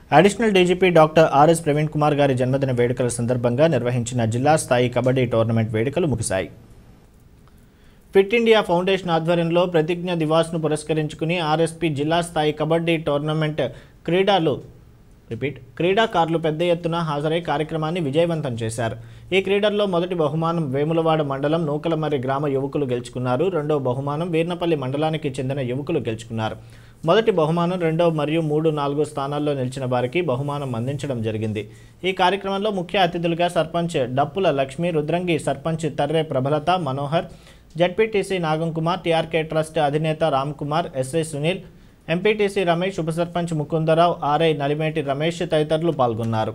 additional DGP doctor R S Praveen Kumar గారి జన్మదిన వేడుకల సందర్భంగా నిర్వహించిన జిల్లా స్థాయి కబడ్డీ టోర్నమెంట్ వేడుకలు ముగిశాయి ఫిట్ ఇండియా ఫౌండేషన్ ఆధ్వర్యంలో ప్రతిజ్ఞ దివాస్ను పురస్కరించుకుని ఆర్ఎస్పీ జిల్లా స్థాయి కబడ్డీ టోర్నమెంట్ క్రీడలు రిపీట్ క్రీడాకారులు పెద్ద ఎత్తున హాజరై కార్యక్రమాన్ని విజయవంతం చేశారు ఈ క్రీడల్లో మొదటి బహుమానం వేములవాడ మండలం నూకలమర్రి గ్రామ యువకులు గెలుచుకున్నారు రెండో బహుమానం వీర్నపల్లి మండలానికి చెందిన యువకులు గెలుచుకున్నారు మొదటి బహుమానం రెండో మరియు మూడు నాలుగో స్థానాల్లో నిలిచిన వారికి బహుమానం అందించడం జరిగింది ఈ కార్యక్రమంలో ముఖ్య అతిథులుగా sarpanch Dappula Lakshmi Rudrangi sarpanch Tarre Prabhalatha Manohar ZPTC Nagam Kumar TRK trust అధినేత రామ్ కుమార్ ఎస్ఐ సునీల్ ఎంపీటీసీ రమేష్ ఉప సర్పంచ్ ముకుందరావు ఆర్ఐ నలిమేటి రమేష్ తదితరులు పాల్గొన్నారు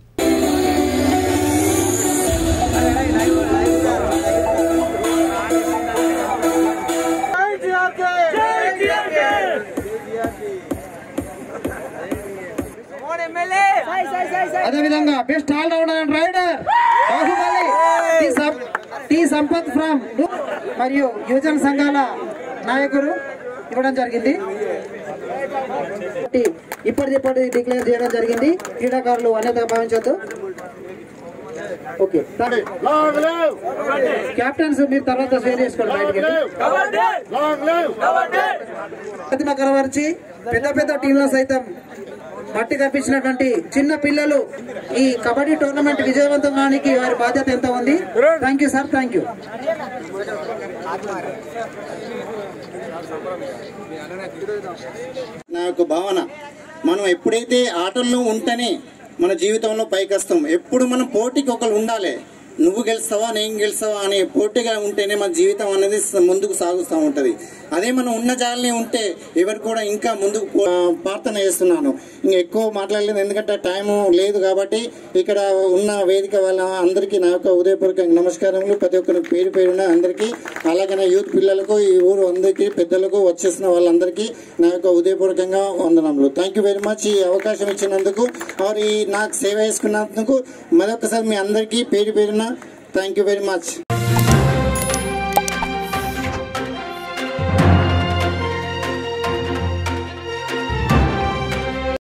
అదేవిధంగా best all rounder and raider Baahubali T సం- టి సంపత్ ఫ్రమ్ మరియు యువజన సంఘాల నాయకుడు ఇవ్వడం జరిగింది ఇప్పటిదిప్పటి డిక్లేర్ చేయడం జరిగింది క్రీడాకారులు అన్యతగా భావించొద్దు ఓకే కెప్టెన్స్ మీరు తర్వాత షేర్ చేసుకోండి బయటికి ప్రతిమ కనబరిచి పెద్ద పెద్ద టీంలో సైతం మట్టి కప్పించినటువంటి చిన్న పిల్లలు ఈ కబడ్డీ టోర్నమెంట్ విజయవంతం కానికి వారి బాధ్యత ఎంత ఉంది thank you sir thank you నా యొక్క భావన మనం ఎప్పుడైతే ఆటల్లో ఉంటేనే మన జీవితంలో పైకి వస్తాం ఎప్పుడు మనం పోటీకి ఒకరు ఉండాలి నువ్వు గెలుస్తావా నేను గెలుస్తావా అనే పోటీగా ఉంటేనే మన జీవితం అనేది స- ముందుకు సాగుతూ ఉంటది అదే మనం ఉన్న జాలనే ఉంటే ఎవరు కూడా ఇంకా ముందుకు పో- ప్రార్థన చేస్తున్నాను ఇంకా ఎక్కువ మాట్లాడలేదు ఎందుకంటే టైం లేదు కాబట్టి ఇక్కడ ఉన్న వేదిక వాళ్ళ అందరికీ నా యొక్క ఉదయపూర్వక నమస్కారములు ప్రతి ఒక్కరికి పేరు పేరున అందరికీ అలాగనే యూత్ పిల్లలకు ఈ ఊరు అందరికీ పెద్దలకు వచ్చేసిన వాళ్ళందరికీ నా యొక్క ఉదయపూర్వకంగా వందనములు థ్యాంక్ యూ వెరీ మచ్ ఈ అవకాశం ఇచ్చినందుకు ఆర్ ఈ నాకు సేవ చేసుకున్నందుకు మరొకసారి మీ అందరికీ పేరు పేరున థ్యాంక్ యూ వెరీ మచ్